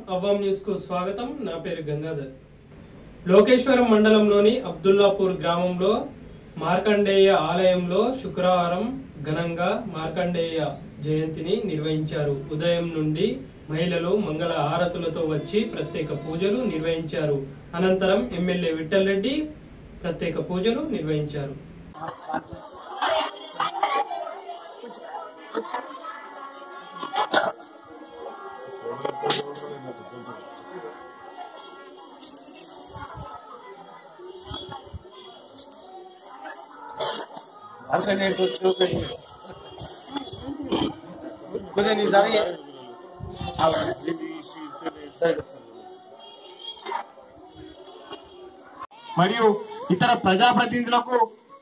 అవ్వం news కు స్వాగతం నా పేరు గంగాధర్ లోకేశ్వరం మండలంలోని అబ్దుల్లాపూర్ గ్రామంలో మార్కండేయ ఆలయంలో శుక్రవారం ఘనంగా మార్కండేయ జయంతిని నిర్వహించారు ఉదయం నుండి మహిళలు మంగళ హారతులతో వచ్చి ప్రత్యేక పూజలు నిర్వహించారు అనంతరం ఎమ్మెల్యే విఠల్ రెడ్డి ప్రత్యేక పూజలు నిర్వహించారు Alternate to two questions. But then is that మరియు ఇతర ప్రజాప్రతినిధులకు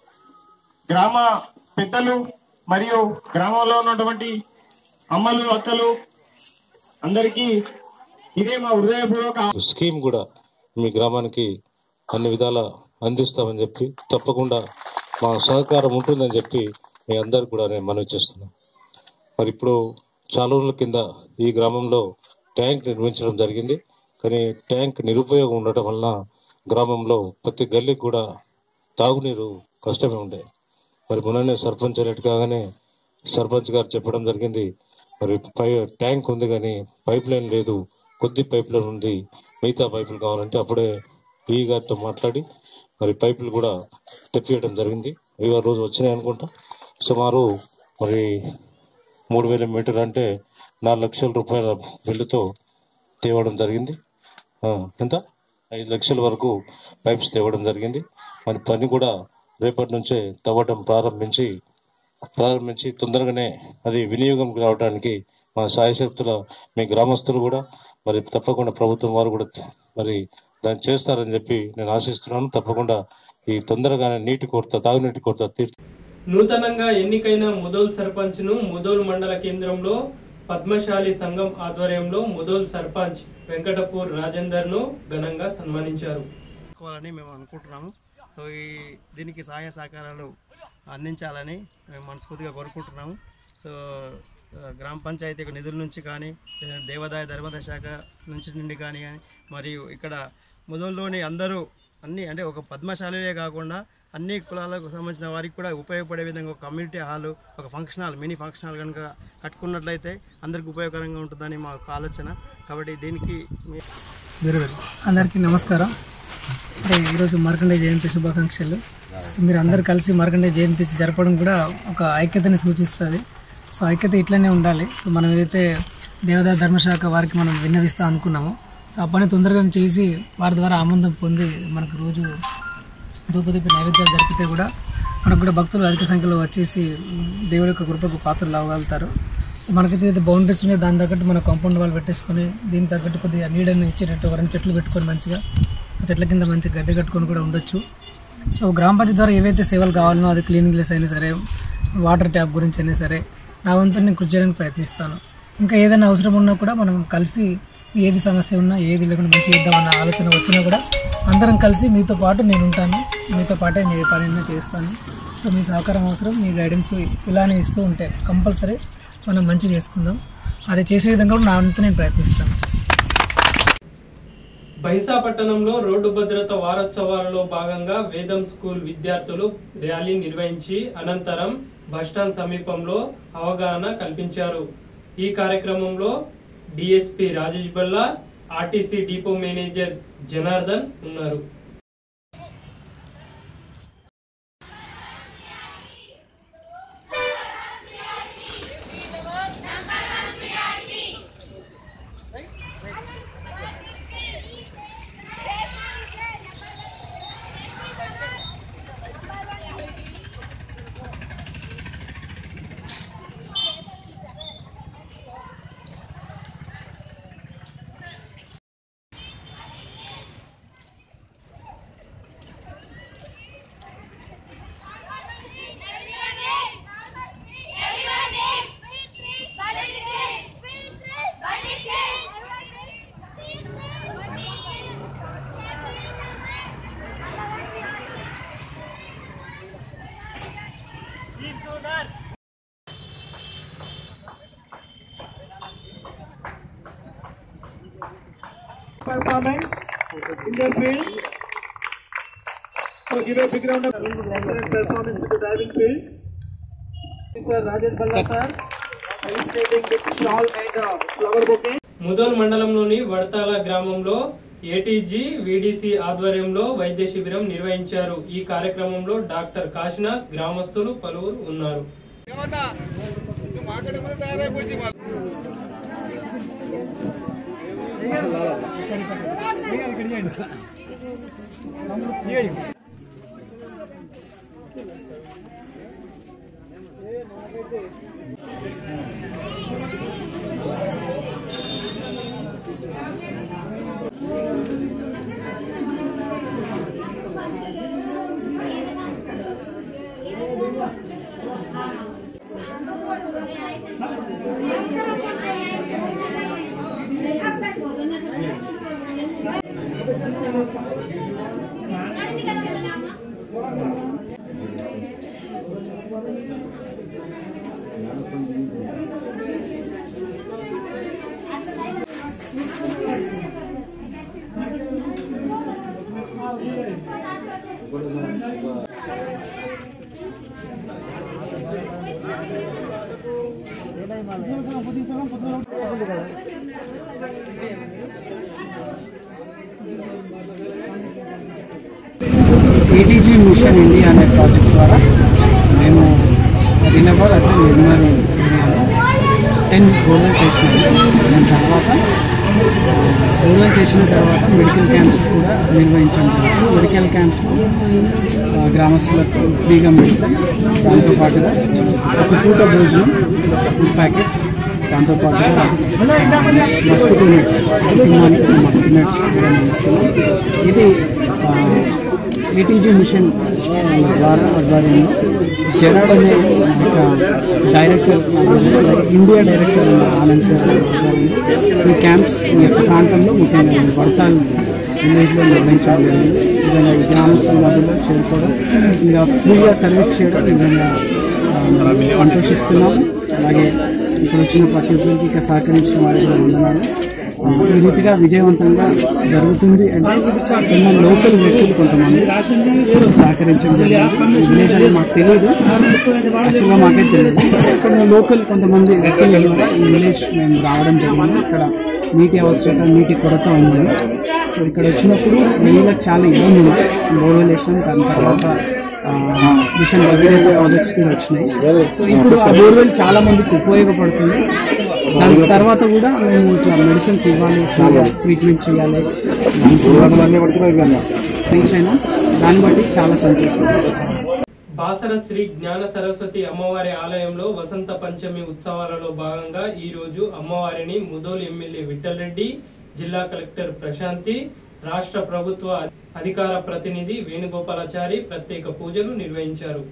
గ్రామ పెద్దలు మరియు గ్రామంలో ఉన్నటువంటి అమ్మలు అక్కలు అందరికీ ఇదే మా హృదయపూర్వక స్కీమ్ కూడా మీ గ్రామానికి అన్ని విధాల అందిస్తామని చెప్పి తప్పకుండా మా సహకారం ఉంటుందని చెప్పి మీ అందరికి కూడా నేను మనవి చేస్తున్నాను మరి ఇప్పుడు చాలా రోజుల కింద ఈ గ్రామంలో ట్యాంక్ నిర్మించడం జరిగింది కానీ ట్యాంక్ నిరుపయోగం ఉండటం వలన గ్రామంలో ప్రతి గల్లీకి కూడా తాగునీరు కష్టమే ఉండే మరి మొన్ననే సర్పంచ్ ఎలక్ట్ కాగానే సర్పంచ్ గారు చెప్పడం జరిగింది మరి పై ట్యాంక్ ఉంది కానీ పైప్ లైన్ లేదు కొద్ది పైప్ లైన్ ఉంది మిగతా పైపులు కావాలంటే అప్పుడే ఈ గారితో మాట్లాడి మరి పైపులు కూడా తెప్పియడం జరిగింది ఇవి ఆ రోజు వచ్చినాయి అనుకుంటా సుమారు మరి మూడు వేల మీటర్ అంటే నాలుగు లక్షల రూపాయల బిల్లుతో తేవడం జరిగింది ఆ, ఎంత ఐదు లక్షల వరకు పైప్స్ తేవడం జరిగింది మరి పని కూడా రేపటి నుంచే తవ్వడం ప్రారంభించి ప్రారంభించి తొందరగానే అది వినియోగం రావడానికి మా సాయశక్తుల మీ గ్రామస్తులు కూడా మరి తప్పకుండా ప్రభుత్వం వారు కూడా మరి దాన్ని చేస్తారని చెప్పి నేను ఆశిస్తున్నాను తప్పకుండా ఈ తొందరగానే నీటి కొరత తాగునీటి కొరత తీర్చు నూతనంగా ఎన్నికైన ముదోల్ సర్పంచ్ ను ముదోల్ మండల కేంద్రంలో పద్మశాలి సంఘం ఆధ్వర్యంలో ముదోల్ సర్పంచ్ వెంకటపూర్ రాజేందర్ ను ఘనంగా సన్మానించారు చేసుకోవాలని మేము అనుకుంటున్నాము సో ఈ దీనికి సహాయ సహకారాలు అందించాలని మేము మనస్ఫూర్తిగా కోరుకుంటున్నాము సో ఆ, గ్రామ పంచాయతీ యొక్క నిధుల నుంచి కానీ లేదా దేవాదాయ ధర్మదాయ శాఖ నుంచి నుండి కానీ మరియు ఇక్కడ ముదల్లోని అందరూ అన్ని అంటే ఒక పద్మశాలిలే కాకుండా అన్ని కులాలకు సంబంధించిన వారికి కూడా ఉపయోగపడే విధంగా ఒక కమ్యూనిటీ హాల్ ఒక function hall mini function hall కనుక కట్టుకున్నట్లయితే అందరికి ఉపయోగకరంగా ఉంటుందని మా యొక్క ఆలోచన కాబట్టి దీనికి మీ అందరికీ నమస్కారం అంటే ఈరోజు మార్కండే జయంతి శుభాకాంక్షలు మీరు అందరు కలిసి మార్కండే జయంతి జరపడం కూడా ఒక ఐక్యతని సూచిస్తుంది సో ఐక్యత ఇట్లనే ఉండాలి సో మనం ఏదైతే దేవదాయ ధర్మశాఖ వారికి మనం విన్నవిస్తా అనుకున్నామో సో ఆ పని తొందరగా చేసి వారి ద్వారా ఆనందం పొంది మనకు రోజు ధూపదీప నైవేద్యాలు జరిపితే కూడా మనకు కూడా భక్తులు అధిక సంఖ్యలో వచ్చేసి ఉమ్, దేవుడి యొక్క కృపకు పాత్రలు అవ్వగలుగుతారు సో మనకైతే ఏదైతే బౌండరీస్ ఉన్నాయి దాని తగ్గట్టు మన కాంపౌండ్ వాళ్ళు పెట్టేసుకొని దీని తగ్గట్టు కొద్దిగా నీడని ఇచ్చేటట్టు ఎవరైనా చెట్లు పెట్టుకొని మంచిగా ఆ చెట్ల కింద మంచిగా గడ్డి కట్టుకొని కూడా ఉండొచ్చు సో గ్రామ పంచాయతీ ద్వారా ఏవైతే సేవలు కావాలనో అది క్లీనింగ్లెస్ అయినా సరే వాటర్ ట్యాప్ గురించి అయినా సరే నా వంతు నేను కృషి చేయడానికి ప్రయత్నిస్తాను ఇంకా ఏదైనా అవసరం ఉన్నా కూడా మనం కలిసి ఏది సమస్య ఉన్నా ఏది లేకుండా మంచి చేద్దామన్న ఆలోచన వచ్చినా కూడా అందరం కలిసి మీతో పాటు నేను ఉంటాను మీతో పాటే మీ పని అయినా చేస్తాను సో మీ సహకారం అవసరం మీ గైడెన్స్ ఇలానే ఇస్తూ ఉంటే కంపల్సరీ మనం మంచి చేసుకుందాం అది చేసే విధంగా కూడా నా వంతు నేను ప్రయత్నిస్తాను బైసా పట్టణంలో రోడ్డు భద్రత వారోత్సవాలలో భాగంగా వేదం స్కూల్ విద్యార్థులు ర్యాలీ నిర్వహించి అనంతరం బస్టాండ్ సమీపంలో అవగాహన కల్పించారు ఈ కార్యక్రమంలో DSP Rajesh Balla RTC depot manager Janardhan ఉన్నారు performance in their field. So give a big round of excellent performance in the driving field. Sir Rajesh Balla sir, illustrating with shawl and uh, flower bouquet. Mudhol మండలంలోని వడతాల గ్రామంలో ATG VDC ఆధ్వర్యంలో వైద్య శిబిరం నిర్వహించారు ఈ కార్యక్రమంలో doctor Kashinath గ్రామస్తులు పలువురు ఉన్నారు ఏటీజీ మిషన్ ఇండియా అనే ప్రాజెక్ట్ ద్వారా మేము అదిలాబాద్ అట్లా నిర్మాణం ఏరియాలో టెన్ బోర్వెల్స్ వేసినాము దాని తర్వాత బోర్వెల్స్ వేసిన తర్వాత మెడికల్ క్యాంప్స్ కూడా నిర్వహించడం జరుగుతుంది మెడికల్ క్యాంప్స్ గ్రామస్తులకు ఫ్రీగా మెడిసిన్ దాంతోపాటుగా ఒక పూట భోజనం ఫుడ్ ప్యాకెట్స్ దాంతోపాటుగా మస్కిటో నెట్స్ కుటుంబానికి మస్కిటో నెట్స్ కూడా అందిస్తున్నాం ఇది ఆ, ఏటీజీ మిషన్ ద్వారా ఆధ్వర్యంలో జెరాడ్ అనే ఒక డైరెక్టర్ ఆధ్వర్యంలో, ఇండియా డైరెక్టర్ ఉన్న ఆనంద్ సార్ ఆధ్వర్యంలో ఈ క్యాంప్స్ ఈ యొక్క ప్రాంతంలో ముఖ్యంగా ఈ వడతాల్ విలేజ్లో నిర్వహించడం జరిగింది విధంగా ఈ గ్రామస్తుల మధ్యలో చేరుకోవడం ఇంకా ఫ్రీగా సర్వీస్ చేయడం ఈ విధంగా ఆ, సంతోషిస్తున్నాం అలాగే ఇక్కడ వచ్చిన ప్రతి ఒక్కరికి ఇక సహకరించిన వారికి కూడా వందనాలు ఆ, ఈ రీతిగా విజయవంతంగా జరుగుతుంది అంటే కొంత లోకల్ వ్యక్తులు కొంతమంది సహకరించడం జరిగింది ఈ విలేజ్ అనేది మాకు తెలియదు యాక్చువల్గా మాకే తెలియదు ఇక్కడ లోకల్ కొంతమంది వ్యక్తుల ద్వారా ఈ విలేజ్ మేము రావడం జరిగింది ఇక్కడ నీటి అవసరత నీటి కొరత ఉంది సో ఇక్కడ వచ్చినప్పుడు నీళ్ళకి చాలా ఇబ్బంది ఉంది బోర్వెల్ వేసినాం దాని తర్వాత ఆ, మిషన్ భగీరథ ప్రాజెక్ట్స్ కూడా వచ్చినాయి సో ఇప్పుడు ఆ బోర్వెల్ చాలా మందికి ఉపయోగపడుతుంది దాని తర్వాత కూడా మేము ఇట్లా మెడిసిన్స్ ఇవ్వాలి ట్రీట్మెంట్ చేయాలి రీచ్ అయినా దాన్ని బట్టి చాలా సంతోషం బాసర శ్రీ జ్ఞాన సరస్వతి అమ్మవారి ఆలయంలో వసంత పంచమి ఉత్సవాలలో భాగంగా ఈ రోజు అమ్మవారిని ముదోలు ఎమ్మెల్యే విఠలరెడ్డి జిల్లా కలెక్టర్ ప్రశాంతి రాష్ట్ర ప్రభుత్వ అధికార ప్రతినిధి వేణుగోపాలాచారి ప్రత్యేక పూజలు నిర్వహించారు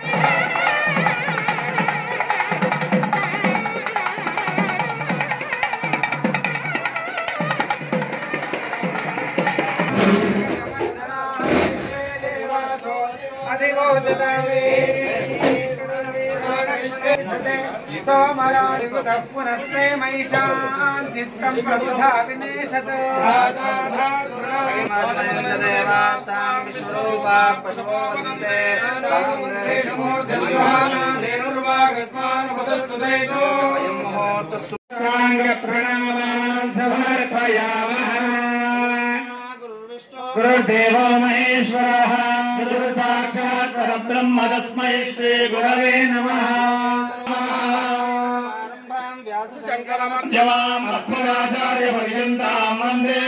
सोमराजपुतः पुनस्ते महिषान् चित्तम् प्रबुधा विनेशत् देवास्ताम् विश्वरूपा पशवो वदन्ते वयम् मुहूर्तस्तु प्रणामान् समर्पयामः गुरुर्देवो महेश्वरः गुरुः साक्षात् परब्रह्म तस्मै श्रीगुरवे नमः यमाम् अस्मदाचार्यपर्यन्ताम् वन्दे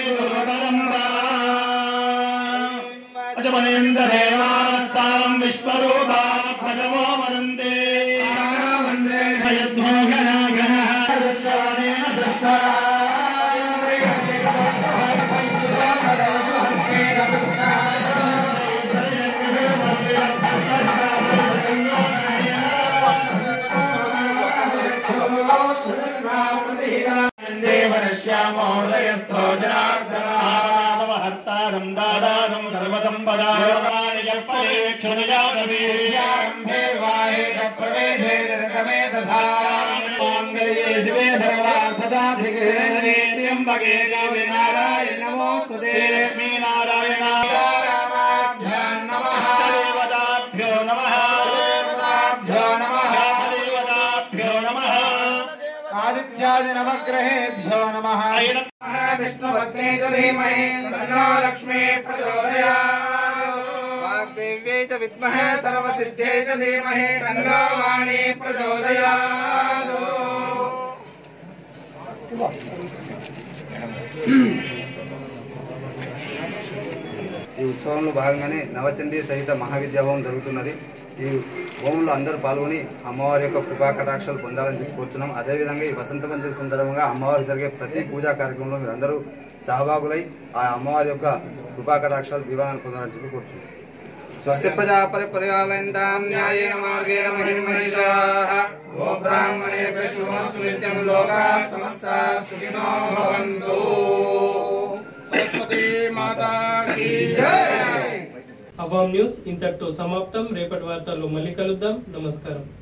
गुरुपरम्परामनेन्ददेवास्ताम् विश्वरूपा भगवो वदन्ते वन्दे यज्ञो गणा गणः दुष्करणेन दुष्करा देवनश्यामोदयस्थो जनार्दनामहर्तारम् दादानम् सर्वसम्पदानि कल्पयेक्षुनजातवीर्यारम्भे वाहेन प्रवेशे निर्गमे तथा माङ्गल्ये शिवे सर्वार्थदाधिके త్ర్యంబకే దేవి నారాయణ నమోస్తుతే లక్ష్మీనారాయణ నమః దేవతాభ్యో నమః దేవతాభ్యో నమః దేవతాభ్యో నమః ఆదిత్యాది నవగ్రహేభ్యో నమ విష్ణుభద్రే ధీమహి తన్నో లక్ష్మీ ప్రచోదయాత్ వాగ్దేవ్యై చ విద్మహే సర్వసిద్ధ్యై చ ధీమహి తన్నో వాణీ ప్రచోదయాత్ ఈ ఉత్సవంలో భాగంగానే నవచండీ సహిత మహావిద్యాభవనం జరుగుతున్నది ఈ హోమంలో అందరూ పాల్గొని అమ్మవారి యొక్క కృపా కటాక్షాలు పొందాలని చెప్పి కోరుతున్నాం అదేవిధంగా ఈ వసంత పంచమి సందర్భంగా అమ్మవారు జరిగే ప్రతి పూజా కార్యక్రమంలో మీరందరూ సహభాగులై ఆ అమ్మవారి యొక్క కృపా కటాక్షాలు దీవానాలు పొందాలని చెప్పి కోరుతున్నాం స్వస్తి ప్రజా పరిపాలయంతాం న్యాయేన మార్గేణ మహిమనీషాః ఓ బ్రాహ్మణేభ్య శుభమస్తు నిత్యం లోకాः సమస్తాः సుఖినో భవంతు సరస్వతి మాతా కీ అవాం న్యూస్ ఇంతటితో సమాప్తం రేపటి వార్తల్లో మళ్ళీ కలుద్దాం నమస్కారం